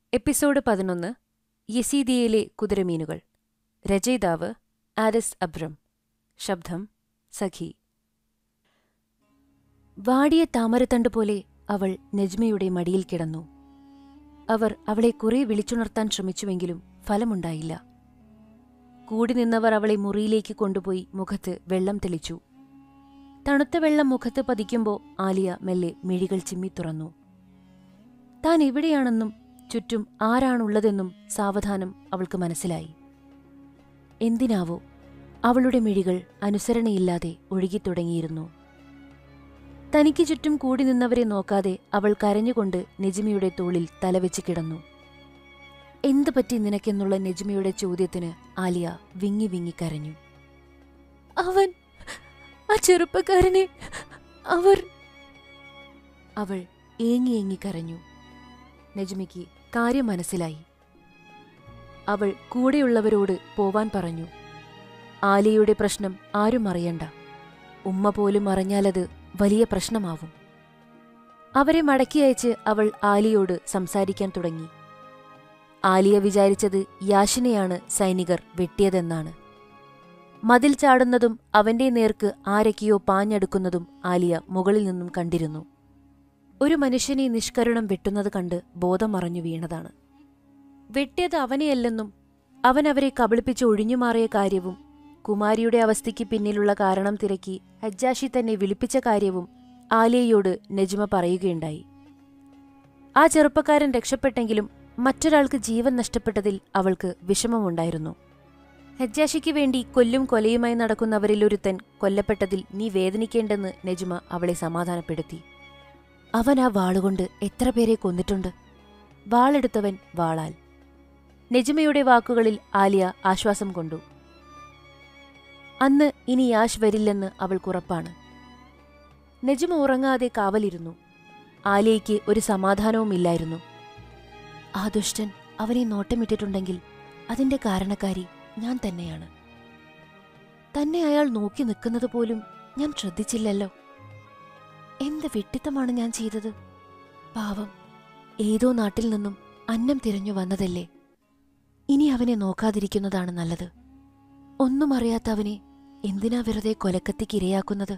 episode പതിനൊന്ന് യസീദിയയിലെ കുതിരമീനുകൾ രചയിതാവ് Alice അബ്രം ശബ്ദം സഖി വാടിയ താമരത്തണ്ട് പോലെ അവൾ നെജ്മയുടെ മടിയിൽ കിടന്നു അവർ അവളെ കുറെ വിളിച്ചുണർത്താൻ ശ്രമിച്ചുവെങ്കിലും ഫലമുണ്ടായില്ല കൂടി നിന്നവർ അവളെ മുറിയിലേക്ക് കൊണ്ടുപോയി മുഖത്ത് വെള്ളം തെളിച്ചു തണുത്ത വെള്ളം മുഖത്ത് പതിക്കുമ്പോൾ ആലിയ മെല്ലെ മിഴികൾ ചിമ്മി തുറന്നു താൻ എവിടെയാണെന്നും ചുറ്റും ആരാണുള്ളതെന്നും സാവധാനം അവൾക്ക് മനസ്സിലായി എന്തിനാവോ അവളുടെ മിഴികൾ അനുസരണയില്ലാതെ ഒഴുകിത്തുടങ്ങിയിരുന്നു തനിക്ക് ചുറ്റും കൂടി നിന്നവരെ നോക്കാതെ അവൾ കരഞ്ഞുകൊണ്ട് നെജിമയുടെ തോളിൽ തലവെച്ച് കിടന്നു എന്തു പറ്റി നിനക്കെന്നുള്ള നെജിമയുടെ ചോദ്യത്തിന് ആലിയ വിങ്ങി വിങ്ങി കരഞ്ഞു അവൻ ആ ചെറുപ്പക്കാരനെ അവർ അവൾ ഏങ്ങി ഏങ്ങി കരഞ്ഞു നജ്മിക്ക് കാര്യം മനസ്സിലായി അവൾ കൂടെയുള്ളവരോട് പോവാൻ പറഞ്ഞു ആലിയയുടെ പ്രശ്നം ആരും അറിയണ്ട ഉമ്മ പോലും അറിഞ്ഞാലത് വലിയ പ്രശ്നമാവും അവരെ മടക്കി അയച്ച് അവൾ ആലിയോട് സംസാരിക്കാൻ തുടങ്ങി ആലിയ വിചാരിച്ചത് യാഷിനെയാണ് സൈനികർ വെട്ടിയതെന്നാണ് മതിൽ ചാടുന്നതും അവന്റെ നേർക്ക് ആരൊക്കെയോ പാഞ്ഞെടുക്കുന്നതും ആലിയ മുകളിൽ നിന്നും കണ്ടിരുന്നു ഒരു മനുഷ്യനെ നിഷ്കരുണം വെട്ടുന്നത് കണ്ട് ബോധം മറഞ്ഞു വീണതാണ് വെട്ടിയത് അവനെയല്ലെന്നും അവൻ അവരെ കബളിപ്പിച്ച് ഒഴിഞ്ഞുമാറിയ കാര്യവും കുമാരിയുടെ അവസ്ഥയ്ക്ക് പിന്നിലുള്ള കാരണം തിരക്കി ഹജ്ജാഷി തന്നെ വിളിപ്പിച്ച കാര്യവും ആലിയയോട് നജ്മ പറയുകയുണ്ടായി ആ ചെറുപ്പക്കാരൻ രക്ഷപ്പെട്ടെങ്കിലും മറ്റൊരാൾക്ക് ജീവൻ നഷ്ടപ്പെട്ടതിൽ അവൾക്ക് വിഷമമുണ്ടായിരുന്നു ഹജ്ജാഷിക്ക് വേണ്ടി കൊല്ലും കൊലയുമായി നടക്കുന്നവരിൽ ഒരുത്തൻ കൊല്ലപ്പെട്ടതിൽ നീ വേദനിക്കേണ്ടെന്ന് നജ്മ അവളെ സമാധാനപ്പെടുത്തി അവൻ ആ വാളുകൊണ്ട് എത്ര പേരെ കൊന്നിട്ടുണ്ട് വാളെടുത്തവൻ വാളാൽ നെജ്മയുടെ വാക്കുകളിൽ ആലിയ ആശ്വാസം കൊണ്ടു അന്ന് ഇനി യാഷ് വരില്ലെന്ന് അവൾക്കുറപ്പാണ് നെജ്മ ഉറങ്ങാതെ കാവലിരുന്നു ആലിയയ്ക്ക് ഒരു സമാധാനവുമില്ലായിരുന്നു ആ ദുഷ്ടൻ അവനെ നോട്ടമിട്ടിട്ടുണ്ടെങ്കിൽ അതിന്റെ കാരണക്കാരി ഞാൻ തന്നെയാണ് തന്നെ അയാൾ നോക്കി നിൽക്കുന്നത് പോലും ഞാൻ ശ്രദ്ധിച്ചില്ലല്ലോ എന്ത് വിട്ടിത്തമാണ് ഞാൻ ചെയ്തത് പാവം ഏതോ നാട്ടിൽ നിന്നും അന്നം തിരഞ്ഞു വന്നതല്ലേ ഇനി അവനെ നോക്കാതിരിക്കുന്നതാണ് നല്ലത് ഒന്നും അറിയാത്ത അവനെ എന്തിനാ വെറുതെ കൊലക്കത്തിക്ക് ഇരയാക്കുന്നത്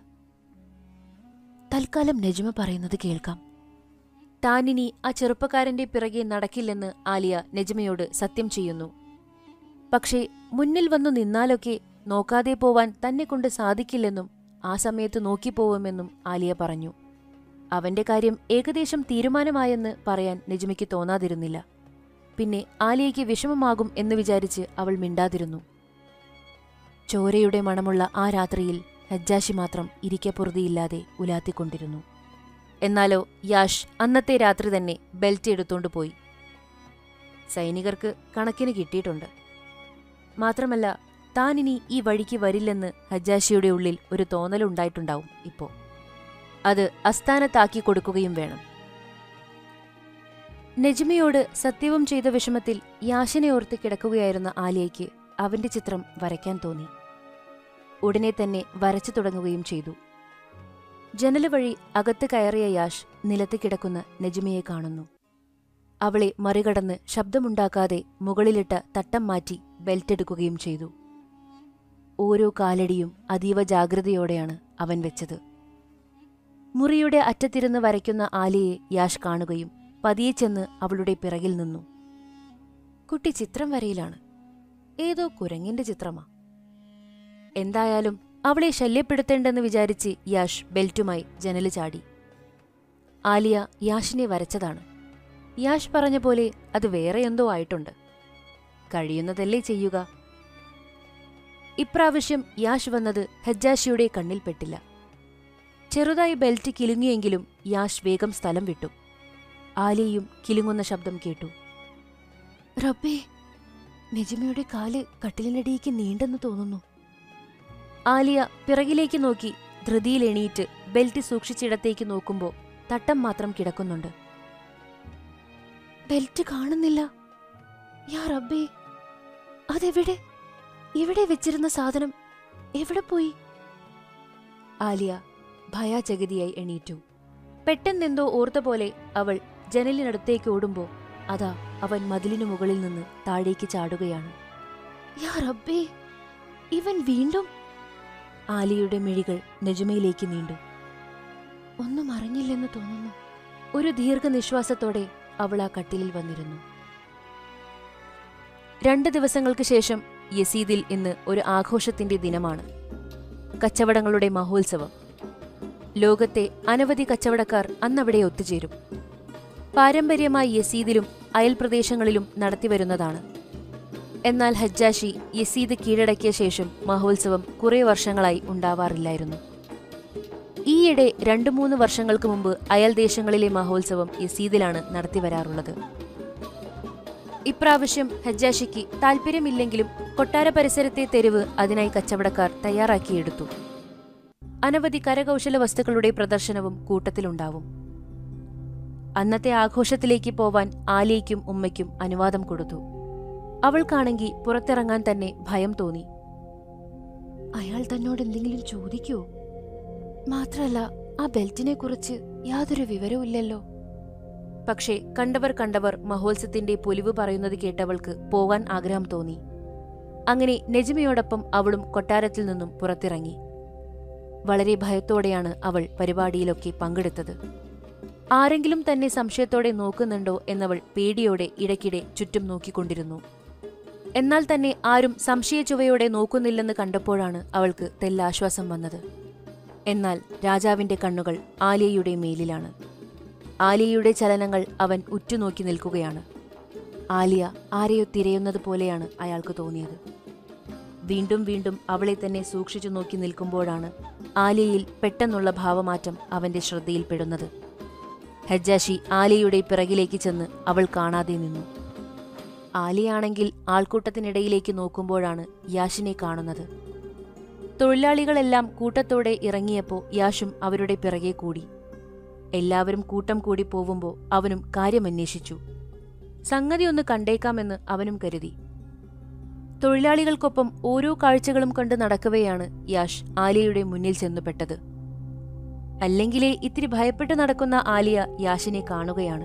തൽക്കാലം നജ്മ പറയുന്നത് കേൾക്കാം താനിനി ആ ചെറുപ്പക്കാരന്റെ പിറകെ നടക്കില്ലെന്ന് ആലിയ നജ്മയോട് സത്യം ചെയ്യുന്നു പക്ഷേ മുന്നിൽ വന്നു നിന്നാലൊക്കെ നോക്കാതെ പോവാൻ തന്നെക്കൊണ്ട് സാധിക്കില്ലെന്നും ആ സമയത്ത് നോക്കിപ്പോവുമെന്നും ആലിയ പറഞ്ഞു അവന്റെ കാര്യം ഏകദേശം തീരുമാനമായെന്ന് പറയാൻ നജ്മയ്ക്ക് തോന്നാതിരുന്നില്ല പിന്നെ ആലിയയ്ക്ക് വിഷമമാകും എന്ന് വിചാരിച്ച് അവൾ മിണ്ടാതിരുന്നു ചോരയുടെ മണമുള്ള ആ രാത്രിയിൽ ഹജ്ജാശി മാത്രം ഇരിക്കപ്പുറതിയില്ലാതെ ഉലാത്തിക്കൊണ്ടിരുന്നു എന്നാലോ യാഷ് അന്നത്തെ രാത്രി തന്നെ ബെൽറ്റ് എടുത്തോണ്ട് പോയി സൈനികർക്ക് കണക്കിന് കിട്ടിയിട്ടുണ്ട് മാത്രമല്ല താനിനി ഈ വഴിക്ക് വരില്ലെന്ന് ഹജ്ജാഷിയുടെ ഉള്ളിൽ ഒരു തോന്നലുണ്ടായിട്ടുണ്ടാവും ഇപ്പോ അത് അസ്ഥാനത്താക്കി കൊടുക്കുകയും വേണം നെജ്മയോട് സത്യവും ചെയ്ത വിഷമത്തിൽ യാഷിനെ ഓർത്ത് കിടക്കുകയായിരുന്ന ആലിയയ്ക്ക് അവന്റെ ചിത്രം വരയ്ക്കാൻ തോന്നി ഉടനെ തന്നെ വരച്ചു തുടങ്ങുകയും ചെയ്തു ജനല് വഴി അകത്ത് കയറിയ യാഷ് നിലത്ത് കിടക്കുന്ന നെജ്മയെ കാണുന്നു അവളെ മറികടന്ന് ശബ്ദമുണ്ടാക്കാതെ മുകളിലിട്ട തട്ടം മാറ്റി ബെൽറ്റെടുക്കുകയും ചെയ്തു ഓരോ കാലടിയും അതീവ ജാഗ്രതയോടെയാണ് അവൻ വെച്ചത് മുറിയുടെ അറ്റത്തിരുന്ന് വരയ്ക്കുന്ന ആലിയെ യാഷ് കാണുകയും പതിയെ ചെന്ന് അവളുടെ പിറകിൽ നിന്നു കുട്ടി ചിത്രം വരയിലാണ് ഏതോ കുരങ്ങിന്റെ ചിത്രമാ എന്തായാലും അവളെ ശല്യപ്പെടുത്തേണ്ടെന്ന് വിചാരിച്ച് യാഷ് ബെൽറ്റുമായി ജനല് ചാടി ആലിയ യാഷിനെ വരച്ചതാണ് യാഷ് പറഞ്ഞ പോലെ അത് വേറെ എന്തോ ആയിട്ടുണ്ട് കഴിയുന്നതല്ലേ ചെയ്യുക ഇപ്രാവശ്യം യാഷ് വന്നത് ഹജ്ജാഷിയുടെ കണ്ണിൽപ്പെട്ടില്ല ചെറുതായി ബെൽറ്റ് കിലുങ്ങിയെങ്കിലും യാഷ് വേഗം സ്ഥലം വിട്ടു ആലിയയും കിലുങ്ങുന്ന ശബ്ദം കേട്ടു റബ്ബേ നെജിമയുടെ കാല് കട്ടിലിനടിയേക്ക് നീണ്ടെന്ന് തോന്നുന്നു ആലിയ പിറകിലേക്ക് നോക്കി ധൃതിയിൽ എണീറ്റ് ബെൽറ്റ് സൂക്ഷിച്ചിടത്തേക്ക് നോക്കുമ്പോൾ തട്ടം മാത്രം കിടക്കുന്നുണ്ട് ബെൽറ്റ് കാണുന്നില്ല യാ റബ്ബേ അതെവിടെ ഇവിടെ വെച്ചിരുന്ന സാധനം എവിടെ പോയി ആലിയ ഭയാചകിതിയായി എണീറ്റു പെട്ടെന്നെന്തോ ഓർത്ത പോലെ അവൾ ജനലിനടുത്തേക്ക് ഓടുമ്പോ അതാ അവൻ മതിലിനു മുകളിൽ നിന്ന് താഴേക്ക് ചാടുകയാണ് യാ റബ്ബേ ഇവൻ വീണ്ടും ആലിയുടെ മിഴികൾ നെജുമയിലേക്ക് നീണ്ടു ഒന്നും അറിഞ്ഞില്ലെന്ന് തോന്നുന്നു ഒരു ദീർഘനിശ്വാസത്തോടെ അവൾ ആ കട്ടിലിൽ വന്നിരുന്നു രണ്ട് ദിവസങ്ങൾക്ക് ശേഷം യസീദിൽ ഇന്ന് ഒരു ആഘോഷത്തിന്റെ ദിനമാണ് കച്ചവടങ്ങളുടെ മഹോത്സവം ലോകത്തെ അനവധി കച്ചവടക്കാർ അന്നവിടെ ഒത്തുചേരും പാരമ്പര്യമായി യസീദിലും അയൽപ്രദേശങ്ങളിലും നടത്തിവരുന്നതാണ് എന്നാൽ ഹജ്ജാഷി യസീദ് കീഴടക്കിയ ശേഷം മഹോത്സവം കുറേ വർഷങ്ങളായി ഉണ്ടാവാറില്ലായിരുന്നു ഈയിടെ രണ്ടു മൂന്ന് വർഷങ്ങൾക്ക് മുമ്പ് അയൽ ദേശങ്ങളിലെ മഹോത്സവം യസീദിലാണ് നടത്തിവരാറുള്ളത് ഇപ്രാവശ്യം ഹജ്ജാഷിക്ക് താൽപ്പര്യമില്ലെങ്കിലും കൊട്ടാര പരിസരത്തെ തെരുവ് അതിനായി കച്ചവടക്കാർ തയ്യാറാക്കിയെടുത്തു അനവധി കരകൗശല വസ്തുക്കളുടെ പ്രദർശനവും കൂട്ടത്തിലുണ്ടാവും അന്നത്തെ ആഘോഷത്തിലേക്ക് പോവാൻ ആലിയയ്ക്കും ഉമ്മയ്ക്കും അനുവാദം കൊടുത്തു അവൾക്കാണെങ്കിൽ പുറത്തിറങ്ങാൻ തന്നെ ഭയം തോന്നി അയാൾ തന്നോട് എന്തെങ്കിലും ചോദിക്കുവോ മാത്രല്ല ആ ബെൽറ്റിനെ കുറിച്ച് യാതൊരു വിവരവുമില്ലല്ലോ പക്ഷേ കണ്ടവർ കണ്ടവർ മഹോത്സവത്തിന്റെ പൊലിവ് പറയുന്നത് കേട്ടവൾക്ക് പോകാൻ ആഗ്രഹം തോന്നി അങ്ങനെ നെജിമയോടൊപ്പം അവളും കൊട്ടാരത്തിൽ നിന്നും പുറത്തിറങ്ങി വളരെ ഭയത്തോടെയാണ് അവൾ പരിപാടിയിലൊക്കെ പങ്കെടുത്തത് ആരെങ്കിലും തന്നെ സംശയത്തോടെ നോക്കുന്നുണ്ടോ എന്നവൾ പേടിയോടെ ഇടയ്ക്കിടെ ചുറ്റും നോക്കിക്കൊണ്ടിരുന്നു എന്നാൽ തന്നെ ആരും സംശയചുവയോടെ നോക്കുന്നില്ലെന്ന് കണ്ടപ്പോഴാണ് അവൾക്ക് തെല്ലാശ്വാസം വന്നത് എന്നാൽ രാജാവിന്റെ കണ്ണുകൾ ആലിയയുടെ മേലിലാണ് ആലിയയുടെ ചലനങ്ങൾ അവൻ ഉറ്റുനോക്കി നിൽക്കുകയാണ് ആലിയ ആരെയോ തിരയുന്നത് പോലെയാണ് അയാൾക്ക് തോന്നിയത് വീണ്ടും വീണ്ടും അവളെ തന്നെ സൂക്ഷിച്ചു നോക്കി നിൽക്കുമ്പോഴാണ് ആലിയയിൽ പെട്ടെന്നുള്ള ഭാവമാറ്റം അവന്റെ ശ്രദ്ധയിൽപ്പെടുന്നത് ഹജ്ജാഷി ആലിയയുടെ പിറകിലേക്ക് ചെന്ന് അവൾ കാണാതെ നിന്നു ആലിയാണെങ്കിൽ ആൾക്കൂട്ടത്തിനിടയിലേക്ക് നോക്കുമ്പോഴാണ് യാഷിനെ കാണുന്നത് തൊഴിലാളികളെല്ലാം കൂട്ടത്തോടെ ഇറങ്ങിയപ്പോൾ യാഷും അവരുടെ പിറകെ കൂടി എല്ലാവരും കൂട്ടം കൂടി പോവുമ്പോൾ അവനും കാര്യമന്വേഷിച്ചു സംഗതി ഒന്ന് കണ്ടേക്കാമെന്ന് അവനും കരുതി തൊഴിലാളികൾക്കൊപ്പം ഓരോ കാഴ്ചകളും കണ്ട് നടക്കവെയാണ് യാഷ് ആലിയയുടെ മുന്നിൽ ചെന്നുപെട്ടത് അല്ലെങ്കിലേ ഇത്തിരി ഭയപ്പെട്ട് നടക്കുന്ന ആലിയ യാഷിനെ കാണുകയാണ്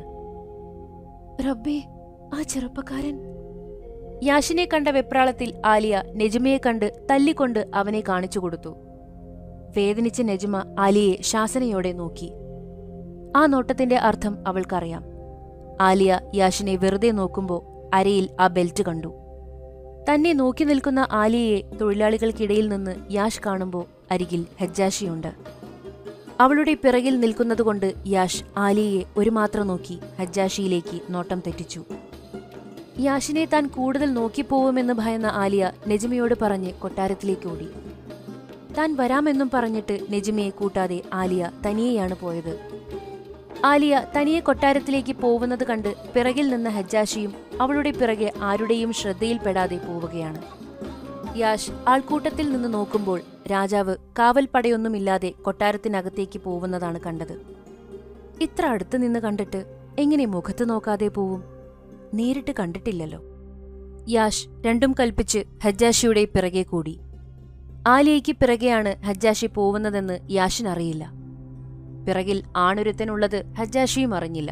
റബ്ബേ ആ ചെറുപ്പക്കാരൻ യാഷിനെ കണ്ട വെപ്രാളത്തിൽ ആലിയ നെജിമയെ കണ്ട് തല്ലിക്കൊണ്ട് അവനെ കാണിച്ചു കൊടുത്തു വേദനിച്ച നെജിമ ആലിയെ ശാസനയോടെ നോക്കി ആ നോട്ടത്തിന്റെ അർത്ഥം അവൾക്കറിയാം ആലിയ യാഷിനെ വെറുതെ നോക്കുമ്പോൾ അരയിൽ ആ ബെൽറ്റ് കണ്ടു തന്നെ നോക്കി നിൽക്കുന്ന ആലിയയെ തൊഴിലാളികൾക്കിടയിൽ നിന്ന് യാഷ് കാണുമ്പോൾ അരികിൽ ഹജ്ജാഷിയുണ്ട് അവളുടെ പിറകിൽ നിൽക്കുന്നതുകൊണ്ട് യാഷ് ആലിയയെ ഒരു മാത്രം നോക്കി ഹജ്ജാഷിയിലേക്ക് നോട്ടം തെറ്റിച്ചു യാഷിനെ താൻ കൂടുതൽ നോക്കിപ്പോവുമെന്ന് ഭയന്ന ആലിയ നെജിമയോട് പറഞ്ഞ് കൊട്ടാരത്തിലേക്ക് ഓടി താൻ വരാമെന്നും പറഞ്ഞിട്ട് നെജിമയെ കൂട്ടാതെ ആലിയ തനിയെയാണ് പോയത് ആലിയ തനിയെ കൊട്ടാരത്തിലേക്ക് പോകുന്നത് കണ്ട് പിറകിൽ നിന്ന ഹജ്ജാഷിയും അവളുടെ പിറകെ ആരുടെയും ശ്രദ്ധയിൽപ്പെടാതെ പോവുകയാണ് യാഷ് ആൾക്കൂട്ടത്തിൽ നിന്ന് നോക്കുമ്പോൾ രാജാവ് കാവൽപ്പടയൊന്നുമില്ലാതെ കൊട്ടാരത്തിനകത്തേക്ക് പോകുന്നതാണ് കണ്ടത് ഇത്ര അടുത്ത് നിന്ന് കണ്ടിട്ട് എങ്ങനെ മുഖത്ത് നോക്കാതെ പോവും നേരിട്ട് കണ്ടിട്ടില്ലല്ലോ യാഷ് രണ്ടും കൽപ്പിച്ച് ഹജ്ജാഷിയുടെ പിറകെ കൂടി ആലിയയ്ക്ക് പിറകെയാണ് ഹജ്ജാഷി പോകുന്നതെന്ന് യാഷിനറിയില്ല പിറകിൽ ആണൊരുത്തനുള്ളത് ഹജ്ജാഷിയും അറിഞ്ഞില്ല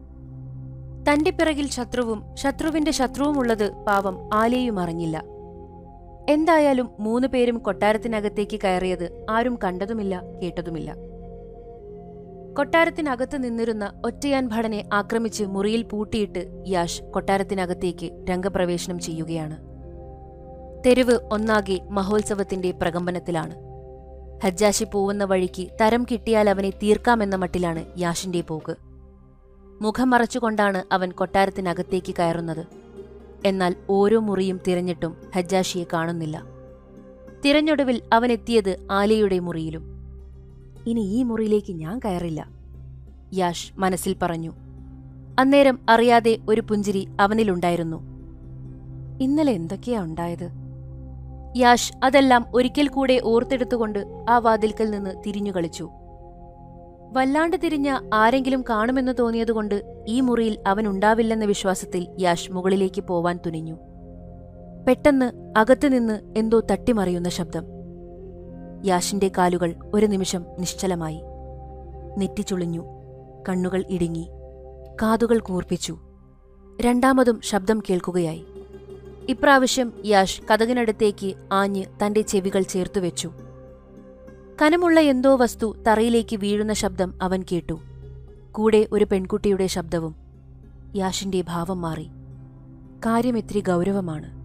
തന്റെ പിറകിൽ ശത്രുവും ശത്രുവിന്റെ ശത്രുവുമുള്ളത് പാവം ആലിയയും അറിഞ്ഞില്ല എന്തായാലും മൂന്നു പേരും കൊട്ടാരത്തിനകത്തേക്ക് കയറിയത് ആരും കണ്ടതുമില്ല കേട്ടതുമില്ല കൊട്ടാരത്തിനകത്ത് നിന്നിരുന്ന ഒറ്റയാൻ ഭടനെ ആക്രമിച്ച് മുറിയിൽ പൂട്ടിയിട്ട് യാഷ് കൊട്ടാരത്തിനകത്തേക്ക് രംഗപ്രവേശനം ചെയ്യുകയാണ് തെരുവ് ഒന്നാകെ മഹോത്സവത്തിന്റെ പ്രകമ്പനത്തിലാണ് ഹജ്ജാശി പോവുന്ന വഴിക്ക് തരം കിട്ടിയാൽ അവനെ തീർക്കാമെന്ന മട്ടിലാണ് യാഷിന്റെ പോക്ക് മുഖം മറച്ചുകൊണ്ടാണ് അവൻ കൊട്ടാരത്തിനകത്തേക്ക് കയറുന്നത് എന്നാൽ ഓരോ മുറിയും തിരഞ്ഞിട്ടും ഹജ്ജാഷിയെ കാണുന്നില്ല തിരഞ്ഞൊടുവിൽ അവൻ എത്തിയത് ആലിയയുടെ മുറിയിലും ഇനി ഈ മുറിയിലേക്ക് ഞാൻ കയറില്ല യാഷ് മനസ്സിൽ പറഞ്ഞു അന്നേരം അറിയാതെ ഒരു പുഞ്ചിരി അവനിലുണ്ടായിരുന്നു ഇന്നലെ എന്തൊക്കെയാ ഉണ്ടായത് യാഷ് അതെല്ലാം ഒരിക്കൽ കൂടെ ഓർത്തെടുത്തുകൊണ്ട് ആ വാതിൽക്കൽ നിന്ന് തിരിഞ്ഞു കളിച്ചു വല്ലാണ്ട് തിരിഞ്ഞ ആരെങ്കിലും കാണുമെന്ന് തോന്നിയതുകൊണ്ട് ഈ മുറിയിൽ അവൻ ഉണ്ടാവില്ലെന്ന വിശ്വാസത്തിൽ യാഷ് മുകളിലേക്ക് പോവാൻ തുനിഞ്ഞു പെട്ടെന്ന് അകത്തുനിന്ന് എന്തോ തട്ടിമറിയുന്ന ശബ്ദം യാഷിന്റെ കാലുകൾ ഒരു നിമിഷം നിശ്ചലമായി നെറ്റിച്ചുളിഞ്ഞു കണ്ണുകൾ ഇടുങ്ങി കാതുകൾ കൂർപ്പിച്ചു രണ്ടാമതും ശബ്ദം കേൾക്കുകയായി ഇപ്രാവശ്യം യാഷ് കഥകിനടുത്തേക്ക് ആഞ്ഞ് തന്റെ ചെവികൾ ചേർത്തുവെച്ചു കനമുള്ള എന്തോ വസ്തു തറയിലേക്ക് വീഴുന്ന ശബ്ദം അവൻ കേട്ടു കൂടെ ഒരു പെൺകുട്ടിയുടെ ശബ്ദവും യാഷിന്റെ ഭാവം മാറി കാര്യമെത്തിരി ഗൗരവമാണ്